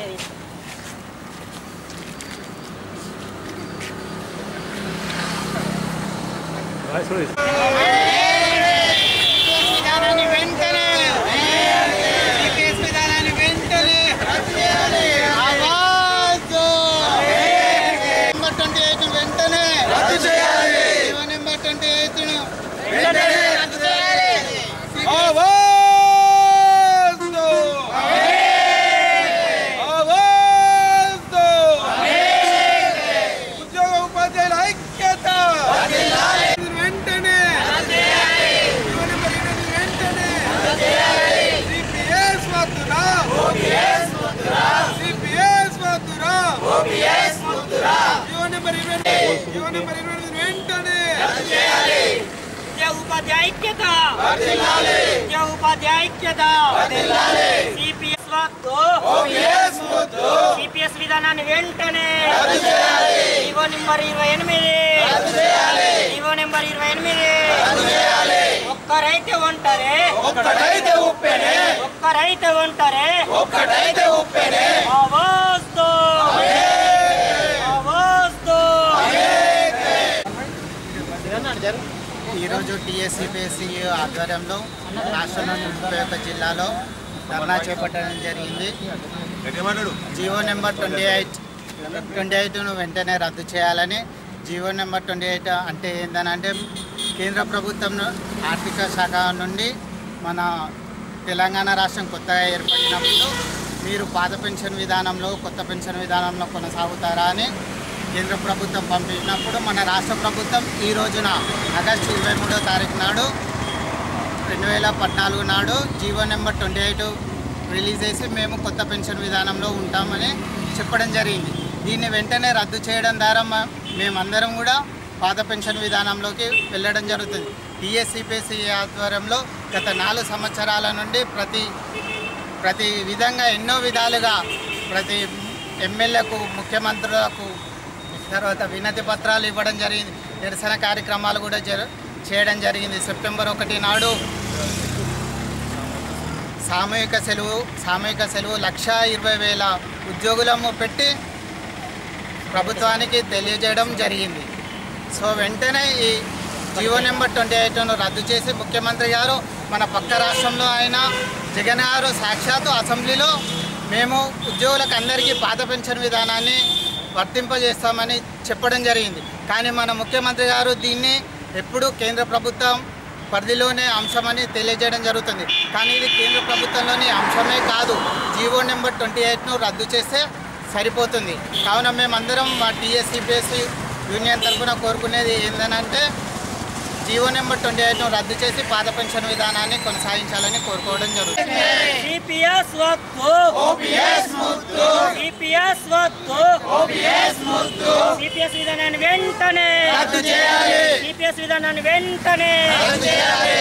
చర్య విధానాన్ని వెంటనే సిపిఎస్ విధానాన్ని వెంటనే ఆవాజ్ నెంబర్ ట్వంటీ ఎయిట్ వెంటనే జీవో నెంబర్ ట్వంటీ ఎయిట్ ఆవాజ్ ఆవాజ్ ఉద్యోగ ఉపాధ్యాయుల ఐక్యత వెంటనే జీవో నెంబర్ ఎనిమిది వెంటనే సిపిఎస్ వద్దురా సిపిఎస్ వద్దురా జీవో నెంబర్ ఇరవై జీవో నెంబర్ ఇరవై ఎనిమిది వెంటనే ఉద్యోగ ఉపాధ్యాయ ఐక్యత ఉద్యోగ ఉపాధ్యాయ ఐక్యత సిపిఎస్ వద్దు సిపిఎస్ విధానాన్ని వెంటనే జీవో నెంబర్ ఇరవై ఎనిమిది జీవో నెంబర్ ఇరవై ఎనిమిది ఒక్కరైతే ఉంటారే ఒక్కటైతే ఉప్పెనే ఒక్కరైతే ఉంటారే ఒక్కటైతే ఉప్పెనే ఆవాజ్ దో ఆవాజ్ దో ఈరోజు టీఎస్సీపీఎస్సీ ఆధ్వర్యంలో రాష్ట్రంలోని ముప్పై ఒక్క జిల్లాలో ధర్నా చేపట్టడం జరిగింది GO number twenty eight twenty ఎయిట్ను వెంటనే రద్దు చేయాలని జియో నెంబర్ ట్వంటీ ఎయిట్ అంటే ఏంటనంటే కేంద్ర ప్రభుత్వం ను- ఆర్థిక శాఖ నుండి మన తెలంగాణ రాష్ట్రం కొత్తగా ఏర్పడినప్పుడు మీరు పాత పెన్షన్ విధానంలో కొత్త పెన్షన్ విధానంలో కొనసాగుతారా అని కేంద్ర ప్రభుత్వం పంపించినప్పుడు మన రాష్ట్ర ప్రభుత్వం ఈ రోజున ఆగస్టు ఇరవై మూడో తారీఖు నాడు రెండు వేల పద్నాలుగు నాడు GO number twenty eight release చేసి మేము కొత్త పెన్షన్ విధానంలో ఉంటామని చెప్పడం జరిగింది దీన్ని వెంటనే రద్దు చేయడం ద్వారా మ- మేమందరం కూడా పాత పెన్షన్ విధానంలోకి వెళ్ళడం జరుగుతుంది టీఎస్సిపిఎస్సి ఆధ్వర్యంలో గత నాలుగు సంవత్సరాల నుండి ప్రతి ప్రతి విధంగా ఎన్నో విధాలుగా ప్రతి ఎమ్మెల్యేకు ముఖ్యమంత్రులకు తర్వాత వినతి పత్రాలు ఇవ్వడం జరిగింది నిరసన కార్యక్రమాలు కూడా జరు చేయడం జరిగింది సెప్టెంబర్ ఒకటి నాడు సామూహిక సెలవు సామూహిక సెలవు లక్ష ఇరవై వేల ఉద్యోగులము పెట్టి ప్రభుత్వానికి తెలియజేయడం జరిగింది సో వెంటనే ఈ జీవో నెంబర్ ట్వంటీ ఎయిట్ను రద్దు చేసి ముఖ్యమంత్రి గారు మన పక్క రాష్ట్రంలో ఆయన జగన్ గారు సాక్షాత్తు అసెంబ్లీలో మేము ఉద్యోగులకు అందరికీ పాత పెన్షన్ విధానాన్ని వర్తింపజేస్తామని చెప్పడం జరిగింది కానీ మన ముఖ్యమంత్రి గారు దీన్ని ఎప్పుడు కేంద్ర ప్రభుత్వం పరిధిలోనే అంశమని తెలియజేయడం జరుగుతుంది కానీ ఇది కేంద్ర ప్రభుత్వంలోని అంశమే కాదు జీవో నెంబర్ ట్వంటీ ఎయిట్ను రద్దు చేస్తే సరిపోతుంది కావున మేమందరం మా టీఎస్సీపీఎస్సీ యూనియన్ తరఫున కోరుకునేది ఏంటంటే జీవో నెంబర్ ట్వంటీ ఎయిట్ను రద్దు చేసి పాత పెన్షన్ విధానాన్ని కొనసాగించాలని కోరుకోవడం జరుగుతుంది సిపిఎస్ వద్దు సిపిఎస్ వద్దు సిపిఎస్ విధానాన్ని వెంటనే సిపిఎస్ విధానాన్ని వెంటనే